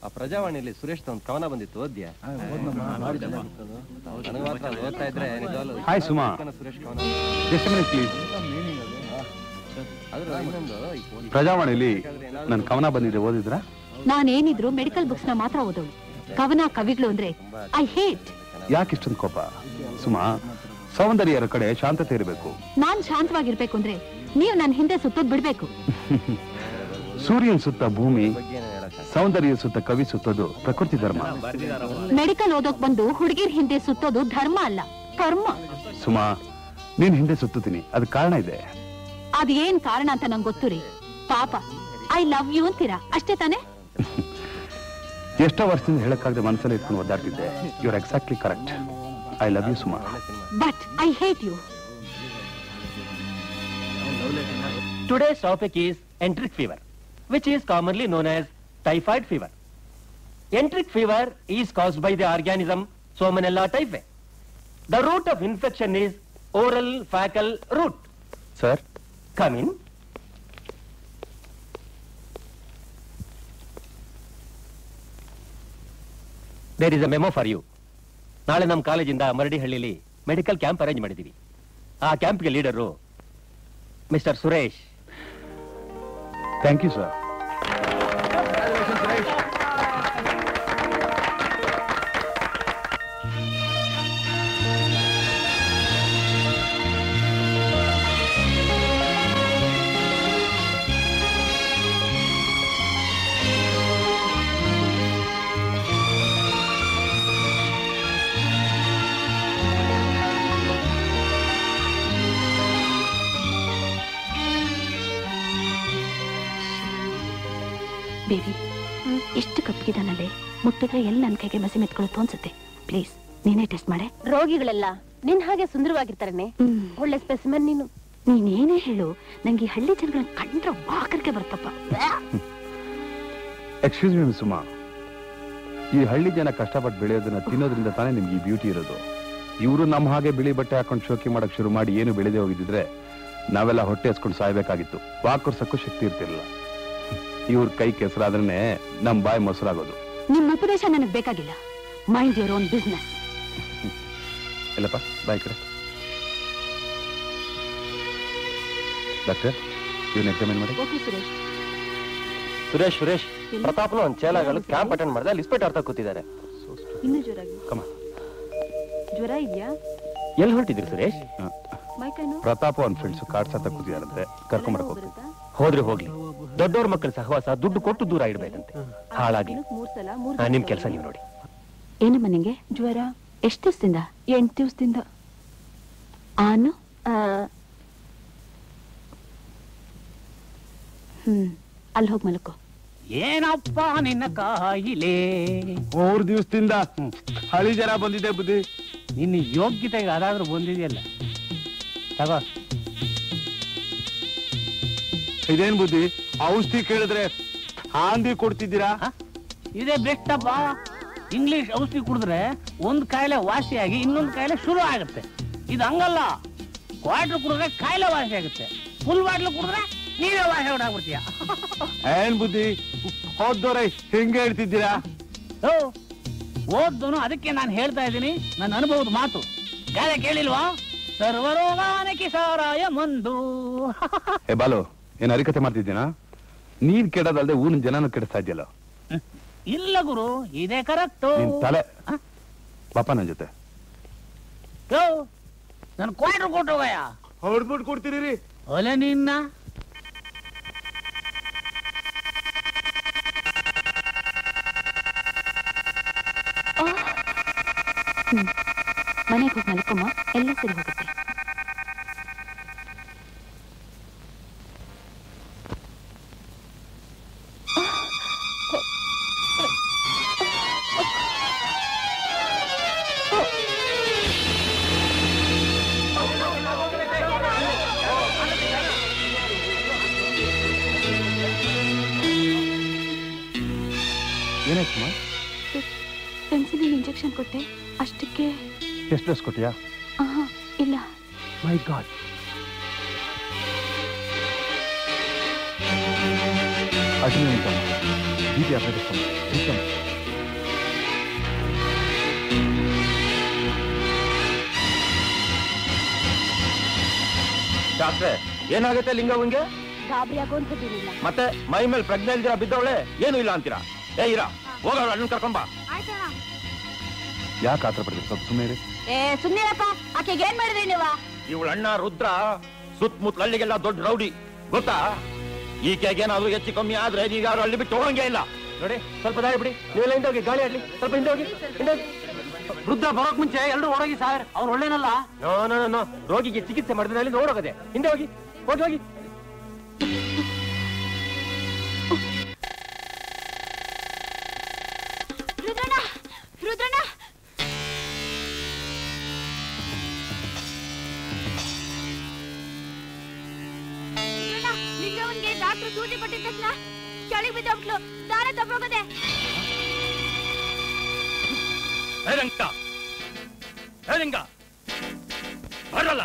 ಆ ಪ್ರಜಾವಾಣಿಯಲ್ಲಿ ಸುರೇಶ್ ಒಂದು ಕವನ ಬಂದಿತ್ತು ಓದ್ಯಾ ನನಗೆ ಮಾತ್ರ ಅದು ಓದ್ತಾ ಇದ್ರೆ ನಿಜವಾಗ್ಲೂ ಹಾಯ್ ಸುಮಾ ಸುರೇಶ್ ಕವನ ಜಸ್ಟ್ ಮಿನಿಟ್ ಪ್ಲೀಸ್ ಅದ್ರ ಇನ್ನೊಂದು ಈ ಪ್ರಜಾವಾಣಿಲಿ ನನ್ನ ಕವನ ಬಂದಿದೆ ಓದಿದ್ರಾ ನಾನೇನಿದ್ರು ಮೆಡಿಕಲ್ ಬುಕ್ಸ್ ನ ಮಾತ್ರ ಓದೋಳು ಕವನ ಕವಿಗಳು ಅಂದ್ರೆ ಐ ಹೇಟ್ ಯಾಕೆ ಇಷ್ಟೊಂದು ಕೋಪ ಸುಮಾ ಸೌಂದರ್ಯರ ಕಡೆ ಶಾಂತತೆ ಇರಬೇಕು ನಾನ್ ಶಾಂತವಾಗಿರ್ಬೇಕು ಅಂದ್ರೆ ನೀವು ನನ್ ಹಿಂದೆ ಸುತ್ತೋದ್ ಬಿಡ್ಬೇಕು ಸೂರ್ಯನ ಸುತ್ತ ಭೂಮಿ ಬಗ್ಗೆ ಏನೇನು ಹೇಳಕ್ಕ ಸೌಂದರ್ಯ ಸುತ್ತ ಕವಿ ಸುತ್ತೋದು ಪ್ರಕೃತಿ ಧರ್ಮ ಮೆಡಿಕಲ್ ಓದೋಕ್ ಬಂದು ಹುಡುಗಿರ್ ಹಿಂದೆ ಸುತ್ತೋದು ಧರ್ಮ ಅಲ್ಲ ಕರ್ಮ ಸುಮಾ ನೀನ್ ಹಿಂದೆ ಸುತ್ತುತ್ತೀನಿ ಅದಕ್ಕೆ ಕಾರಣ ಇದೆ ಅದ್ ಏನ್ ಕಾರಣ ಅಂತ ನಂಗೆ ಗೊತ್ತು ರೀ ಪಾಪ ಐ ಲವ್ ಯು ಅಂತೀರಾ ಅಷ್ಟೇ ತಾನೇ ಎಷ್ಟೋ ವರ್ಷದಿಂದ ಹೇಳಕ್ಕಾಗದೆ ಮನಸ್ಸಲ್ಲಿ ಇಟ್ಕೊಂಡು ಓದಾಡ್ತಿದ್ದೆ you are exactly correct I love you Suma but I hate you Today's topic is enteric fever, which is commonly known as typhoid fever. Enteric fever is caused by the organism Salmonella typhi. The root of infection is oral fecal root. Sir Come in. There is a memo for you. ನಾಳೆ ನಮ್ಮ ಕಾಲೇಜಿಂದ ಮರಡಿಹಳ್ಳಿಲಿ medical camp arrange ಮಾಡಿದ್ದೀವಿ ಆ ಕ್ಯಾಂಪ್ಗೆ leader mister Suresh thank you sir baby ಎಷ್ಟು ಕಪ್ಪಗಿದಾನಲ್ಲೇ ಮುಟ್ಟಿದ್ರೆ ಎಲ್ಲಿ ನನ್ನ ಕೈಗೆ ಮಸಿ ಮೆತ್ಕೊಳ್ಳುತ್ತೋ ಅನ್ಸುತ್ತೆ ಪ್ಲೀಸ್ ನೀನೇ ಟೆಸ್ಟ್ ಮಾಡೆ ರೋಗಿಗಳೆಲ್ಲ ನಿನ್ ಹಾಗೆ ಸುಂದರವಾಗಿರ್ತಾರನೆ ಒಳ್ಳೆ ಸ್ಪೆಸಿಮೆನ್ ನೀನು ನೀನೇನೇ ಹೇಳು ನಂಗೆ ಈ ಹಳ್ಳಿ ಜನಗಳನ್ನ ಕಂಡ್ರೆ ವಾಕರ್ಗೆ ಬರ್ತಪ್ಪ ಎಕ್ಸ್ಕ್ಯೂಸ್ ಮಿ ಸುಮಾ ಈ ಹಳ್ಳಿ ಜನ ಕಷ್ಟಪಟ್ಟು ಬೆಳೆಯೋದನ್ನ ತಿನ್ನೋದ್ರಿಂದ ತಾನೇ ನಿಮ್ಗೆ ಈ ಬ್ಯೂಟಿ ಇರೋದು ಇವರು ನಮ್ಮ ಹಾಗೆ ಬಿಳಿ ಬಟ್ಟೆ ಹಾಕೊಂಡು ಶೋಕಿ ಮಾಡಕ್ ಶುರು ಮಾಡಿ ಏನು ಬೆಳೆದೇ ಹೋಗಿದ್ರೆ ನಾವೆಲ್ಲ ಹೊಟ್ಟೆ ಹಸ್ಕೊಂಡು ಸಾಯ್ಬೇಕಾಗಿತ್ತು ವಾಕರ್ಸಕ್ಕೂ ಶಕ್ತಿ ಇರ್ತಿರ್ಲಿಲ್ಲ ಇವ್ರ ಕೈ ಕೆಸರಾದ್ರೆ ನಮ್ ಬಾಯಿ ಮೊಸರಾಗೋದು ನಿಮ್ಮ ಉಪದೇಶ ನನಗೆ ಬೇಕಾಗಿಲ್ಲ ಮೈಂಡ್ ಯುವರ್ ಓನ್ ಬಿಸ್ನೆಸ್ ಎಲ್ಲಪ್ಪ ಬಾಯ್ ಕಡೆ ಡಾಕ್ಟರ್ ಇವನ್ ಎಕ್ಸಾಮಿನ್ ಮಾಡಿ ಓಕೆ ಸುರೇಶ್ ಸುರೇಶ್ ಸುರೇಶ್ ಪ್ರತಾಪ್ನು ಒಂದು ಚೇಲಾಗಳು ಕ್ಯಾಂಪ್ ಅಟೆಂಡ್ ಮಾಡಿದೆ ಅಲ್ಲಿ ಇಸ್ಪೇಟ್ ಆಡ್ತಾ ಕೂತಿದ್ದಾರೆ ಇನ್ನೂ ಜೋರಾಗಿ ಕಮ ಜ್ವರ ಇದೆಯಾ ಎಲ್ಲಿ ಹೊರಟಿದ್ರಿ ಸುರೇಶ್ ಮೈಕೈನು ಪ್ರತಾಪ್ ಅವ್ನ ಫ್ರೆಂಡ್ಸ್ ಕಾಡ್ಸತ್ತ ಕೂತಿದಾರಂತೆ ಕರ್ಕೊಂಬರಕ್ ಹೋಗ್ತೀನಿ ಹೋದ್ರೆ ಹೋಗ್ಲಿ ದೊಡ್ಡವ್ರ ಮಕ್ಕಳ ಸಹವಾಸ ದುಡ್ಡು ಕೊಟ್ಟು ದೂರ ಇಡ್ಬೇಕಂತೆ ಹಾಳಾಗ್ಲಿ ಮೂರ್ ಸಲ ಮೂರ್ ಆ, ನಿಮ್ ಕೆಲಸ ನೀವು ನೋಡಿ ಏನಮ್ಮ ನಿಂಗೆ ಜ್ವರ ಎಷ್ಟು ದಿವಸದಿಂದ ಎಂಟು ದಿವಸದಿಂದ ಆನು ಹ್ಮ್ ಅಲ್ಲಿ ಹೋಗಿ ಮಲ್ಕೋ ಏನಪ್ಪ ನಿನ್ನ ಕಾಯಿಲೆ ಮೂರ್ ದಿವಸದಿಂದ ಹಳಿ ಜನ ಬಂದಿದೆ ಬುದ್ಧಿ ನಿನ್ನ ಯೋಗ್ಯತೆಗೆ ಅದಾದ್ರೂ ಬಂದಿದೆಯಲ್ಲ ತಗೋ ಇದೇನ್ ಬುದ್ಧಿ ಔಷಧಿ ಕೇಳಿದ್ರೆ ಹಾಂದಿ ಕೊಡ್ತಿದ್ದೀರಾ ಹ? ಇದೇ ಬೆಸ್ಟ್ ಅಪ್ಪ ಇಂಗ್ಲಿಷ್ ಔಷಧಿ ಕುಡಿದ್ರೆ ಒಂದ್ ಕಾಯಿಲೆ ವಾಸಿಯಾಗಿ ಇನ್ನೊಂದ್ ಕಾಯಿಲೆ ಶುರು ಆಗುತ್ತೆ ಇದು ಹಂಗಲ್ಲ ಕ್ವಾರ್ಟರ್ ಕುಡಿದ್ರೆ ಕಾಯಿಲೆ ವಾಸಿ ಆಗುತ್ತೆ ಫುಲ್ ಬಾಟ್ಲು ಕುಡಿದ್ರೆ ನೀವೇ ವಾಸಿ ಹೊಡಾಗ್ಬಿಡ್ತೀಯ ಏನ್ ಬುದ್ಧಿ ಹೋದೋರೆ ಹೆಂಗೆ ಹೇಳ್ತಿದ್ದೀರಾ ಓ ಓದ್ದೋನು ಅದಕ್ಕೆ ನಾನು ಹೇಳ್ತಾ ಇದ್ದೀನಿ ನನ್ನ ಅನುಭವದ ಮಾತು ಗಾದೆ ಕೇಳಿಲ್ವಾ ಸರ್ವರೋಗಾನಕಿ ಸಾರಾಯ ಮಂದು ಏ ಬಾಲು ಏನ್ ಅರಿಕತೆ ಮಾಡ್ತಿದ್ದೀನಾ ನೀನ್ ಕೆಡದಲ್ದೆ ಊರಿನ ಜನನು ಕೆಡಿಸ್ತಾ ಇದೆಯಲ್ಲ ಇಲ್ಲ ಗುರು ಇದೇ ಕರೆಕ್ಟು ನಿನ್ ತಲೆ ಪಾಪ ನನ್ ಜೊತೆ ನನ್ ಕ್ವಾರ್ಟರ್ ಕೊಟ್ಟೋಗಯ್ಯ ಹೊಡ್ಬಿಟ್ಟು ಕೊಡ್ತೀರಿ ಒಲೆ ನಿನ್ನ ಮನೆಗೆ ಹೋಗಿ ಮಲ್ಕೊಮ್ಮ ಎಲ್ಲ ಸರಿ ಹೋಗುತ್ತೆ ಏನಾಯ್ತು ಪೆನ್ಸಿಲಿನ್ ಇಂಜೆಕ್ಷನ್ ಕೊಟ್ಟೆ ಅಷ್ಟಕ್ಕೆ ಎಷ್ಟು ಡ್ರೆಸ್ ಕೊಟ್ಟಿಯಾ ಆಹಾ, ಇಲ್ಲ my god Arjuna B P update ಡಾಕ್ಟ್ರೆ ಏನಾಗುತ್ತೆ ಲಿಂಗವಂಗೆ ಗಾಬರಿ ಆಗುವಂಥದ್ದೇನಿಲ್ಲ ಮತ್ತೆ ಮೈ ಮೇಲೆ ಪ್ರಜ್ಞೆ ಇಲ್ದಿರ ಬಿದ್ದವಳೆ ಏನು ಇಲ್ಲ ಅಂತೀರಾ ಏ ಇರ ಹೋಗ ಅಣ್ಣನ್ ಕರ್ಕೊಂಬ ಯಾಕೆ ಆತರ ಪಡ್ತೀರಿ ಸ್ವಲ್ಪ ಸುಮ್ಮನೆ ಏ ಸುಮ್ಮನಿರಪ್ಪ ಆಕೆಗೆ ಏನ್ ಮಾಡಿದ್ರಿ ನೀವು ಇವಳ ಅಣ್ಣ ರುದ್ರ ಸುತ್ತಮುತ್ತಲ ಹಳ್ಳಿಗೆಲ್ಲ ದೊಡ್ಡ ರೌಡಿ ಗೊತ್ತಾ ಈಕೆಗೇನಾದ್ರೂ ಹೆಚ್ಚು ಕಮ್ಮಿ ಆದ್ರೆ ಈಗ ಯಾರು ಹಳ್ಳಿ ಬಿಟ್ಟು ಹೋಗಂಗೆ ಇಲ್ಲ ನೋಡಿ ಸ್ವಲ್ಪ ದಾರಿ ಬಿಡಿ ನೀವೆಲ್ಲ ಹಿಂದೆ ಹೋಗಿ ಗಾಳಿ ಆಡ್ಲಿ ಸ್ವಲ್ಪ ಹಿಂದೆ ಹೋಗಿ ಹಿಂದೆ ಹೋಗಿ ವೃದ್ಧ ಬರೋಕ್ ಮುಂಚೆ ಎಲ್ಲರೂ ಹೊರಗಿ ಸರ್ ಅವ್ನು ಒಳ್ಳೇನಲ್ಲ ನೋ ನೋ ನೋ ರೋಗಿಗೆ ಚಿಕಿತ್ಸೆ ಮಾಡಿದ್ರೆ ಅಲ್ಲಿ ನೋಡೋಗದೆ ಹಿಂದೆ ಹೋಗಿ ಹೋಗಿ ಹೋಗಿ ರುದ್ರಣ್ಣ ರುದ್ರಣ್ಣ ಲಿಂಗವನ್ಗೆ ಡಾಕ್ಟರ್ ಸೂಜಿ ಕೊಟ್ಟಿದ ತಕ್ಷಣ ಕೆಳಗೆ ಬಿದ್ದೋಗ್ಲು ದಾರ ತಪ್ಪೋಗದೆ ಹೇ ರಂಗ ಹೇ ಲಿಂಗ ಬರಲ್ಲ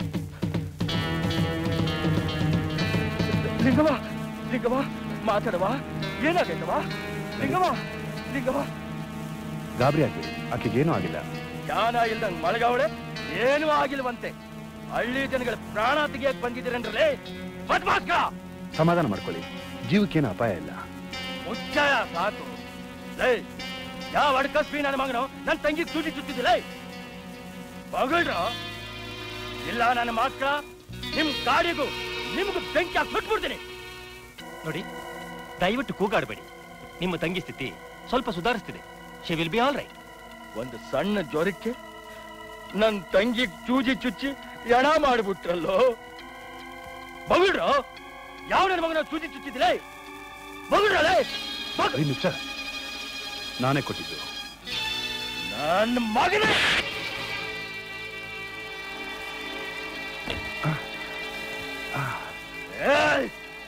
ಲಿಂಗವ ಲಿಂಗವ ಮಾತಾಡವ ಏನಾಗೈತವ ಲಿಂಗವ ಲಿಂಗವ ಗಾಬರಿ ಆಗಿ ಆಕೆಗೇನೂ ಆಗಿಲ್ಲ ಜ್ಞಾನ ಇಲ್ದಂಗ್ ಮಳಗಾವಳೆ ಏನೂ ಆಗಿಲ್ವಂತೆ ಹಳ್ಳಿ ಜನಗಳ ಪ್ರಾಣ ತೆಗಿಯಕ್ ಬಂದಿದ್ದೀರನ್ರಲೇ ಬದ್ಮಾಸ್ಕ ಸಮಾಧಾನ ಮಾಡ್ಕೊಳ್ಳಿ ಜೀವಕ್ಕೇನು ಅಪಾಯ ಇಲ್ಲ ಮುಚ್ಚಾಯ ಸಾಕು ಲೇ ಯಾವ ಅಡ್ಕಸ್ಬಿ ನನ್ನ ಮಗನು ನನ್ನ ತಂಗಿ ಸೂಜಿ ಚುತ್ತಿದ್ದಿಲ್ಲ ಮಗಳ್ರ ಇಲ್ಲ ನನ್ನ ಮಕ್ಕಳ ನಿಮ್ ಗಾಡಿಗೂ ನಿಮ್ಗೂ ಬೆಂಕಿ ಹಾಕಿ ಸುಟ್ಬಿಡ್ತೀನಿ ನೋಡಿ ದಯವಿಟ್ಟು ಕೂಗಾಡಬೇಡಿ ನಿಮ್ಮ ತಂಗಿ ಸ್ಥಿತಿ ಸ್ವಲ್ಪ ಸುಧಾರಿಸ್ತಿದೆ she will be all right ಒಂದು ಸಣ್ಣ ಜ್ವರಕ್ಕೆ ನನ್ ತಂಗಿ ಚೂಜಿ ಚುಚ್ಚಿ ಎಣ ಮಾಡ್ಬಿಟ್ರಲ್ಲೋ ಮಗಳ್ರ ಯಾವ ನನ್ನ ಮಗನ ಸೂಜಿ ಚುಚ್ಚಿದಿಲ್ಲ ಮಗಳ್ರಲೇ ಐದು ನಿಮಿಷ ನಾನೇ ಕೊಟ್ಟಿದ್ದು ನನ್ನ ಮಗನೇ ಏಯ್!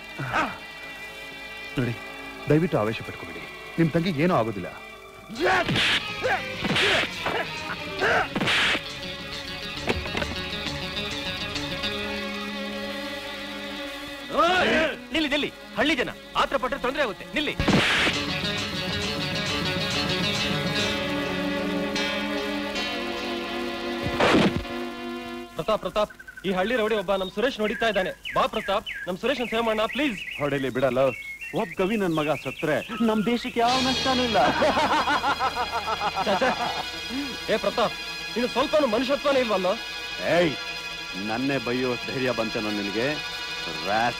ನೋಡಿ ದಯವಿಟ್ಟು ಆವೇಶ ಪಟ್ಕೋಬೇಡಿ ನಿಮ್ ತಂಗಿಗೆ ಏನೂ ಆಗೋದಿಲ್ಲ ನಿಲ್ಲಿ ನಿಲ್ಲಿ ಹಳ್ಳಿ ಜನ ಆತರ ಪಟ್ಟರೆ ತೊಂದರೆ ಆಗುತ್ತೆ ನಿಲ್ಲಿ ಪ್ರತಾಪ್ ಪ್ರತಾಪ್ ಈ ಹಳ್ಳಿ ರೌಡಿ ಒಬ್ಬ ನಮ್ ಸುರೇಶ್ ನೋಡಿತಾ ಇದ್ದಾನೆ ಬಾ ಪ್ರತಾಪ್ ನಮ್ ಸುರೇಶ್ ಸೇವೆ ಮಾಡೋಣ ಪ್ಲೀಸ್ ಹೊಡೆಲಿ ಬಿಡಲ್ಲ ಒಬ್ಬ ಕವಿ ನನ್ ಮಗ ಸತ್ರೆ ನಮ್ ದೇಶಕ್ಕೆ ಯಾವ ನಷ್ಟನೂ ಇಲ್ಲ ಏ ಪ್ರತಾಪ್ ನೀನು ಸ್ವಲ್ಪ ಮನುಷ್ಯತ್ವನೇ ಇಲ್ವಲ್ಲ ಏಯ್ ನನ್ನೇ ಬೈಯೋ ಧೈರ್ಯ ಬಂತೇನೋ ನಿನಗೆ ರ್ಯಾಟ್.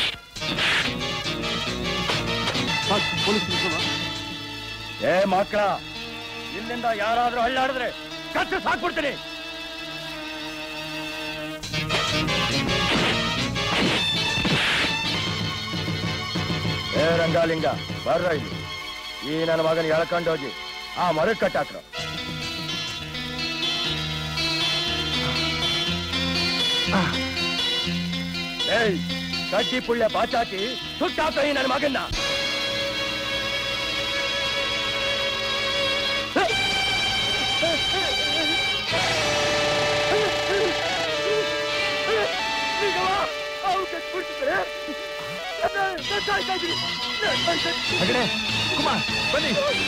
ಸಾಕ್, ಪೊಲೀಸ್ ನಿಲ್ಸೋಣ? ಏ ಮಕ್ಕಳ ಇಲ್ಲಿಂದ ಯಾರಾದ್ರೂ ಹಳ್ಳಾಡಿದ್ರೆ ಕತ್ತು ಸಾಕ್ಬಿಡ್ತೀನಿ ಏ ರಂಗಾಲಿಂಗ ಬರ್ರ ಇಲ್ಲಿ ಈ ನನ್ನ ಮಗನ ಎಳ್ಕೊಂಡು ಹೋಗಿ ಆ ಮರಕ್ಕೆ ಕಟ್ಟಾಕ್ರ ಏಯ್ ಕಡ್ಡಿ ಪುಳ್ಳೆ ಬಾಚಾಕಿ ಸುಟ್ಟಾಕ ಈ ನನ್ನ ಮಗನ್ನ ಹೆಗಡೆ, ಕುಮಾರ್ ಬನ್ನಿ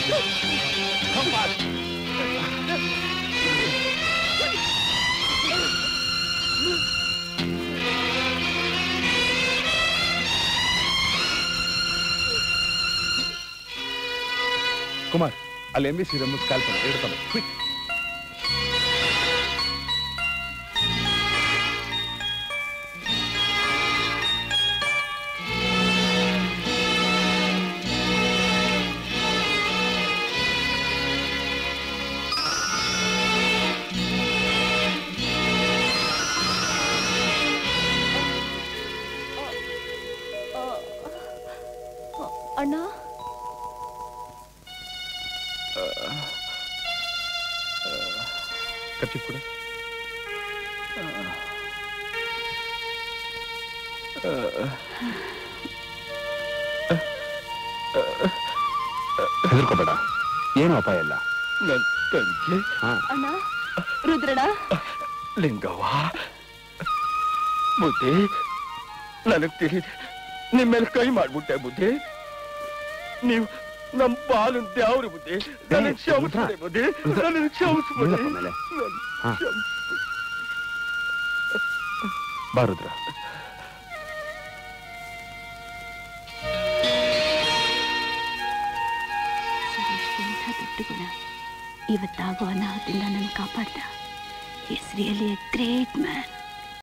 ಕುಮಾರ್ ಅಲ್ಲಿ ಎಂ ಬಿ ಸಿ ರಮ್ಮ ಸ್ಕಾಲ್ಪನ್ ಹಿಡ್ಕೊಂಡು ಕ್ವಿಕ್ ಅಣ್ಣ ಕಚ್ಚಿ ಕೂಡ ಹೆದರ್ಕೋಬೇಡ ಏನು ಅಪಾಯ ಇಲ್ಲ ನನ್ ತಂಗಿ ಹಾ ಅಣ್ಣ ರುದ್ರಣ್ಣ ಲಿಂಗವ್ವ ಬುದ್ಧಿ ನನಗ್ ತಿಳಿದೆ ನಿಮ್ಮ ಮೇಲೆ ಕೈ ಮಾಡ್ಬಿಟ್ಟೆ ಬುದ್ಧಿ ನೀವು ನಮ್ ಬಾಲು ದ್ಯಾವ್ರು ಬುದ್ಧಿ ನನಗ್ ಕ್ಷಮಿಸ್ಬಿಡಿ ಬುದ್ಧಿ ನನಗ್ ಕ್ಷಮಿಸ್ಬಿಡಿ ನಿಲ್ಲಪ್ಪ ಮೇಲೆ. ನನ್ ಹಾ. ಕ್ಷಮಿಸ್ಬಿಡಿ. ಬಾರುದ್ರ ಸುರೇಶ್ ಎಂಥ ದೊಡ್ಡ ಗುಣ ಇವತ್ತಾಗೋ ಅನಾಹುತದಿಂದ ನನ್ನ ಕಾಪಾಡ್ದ is really a great man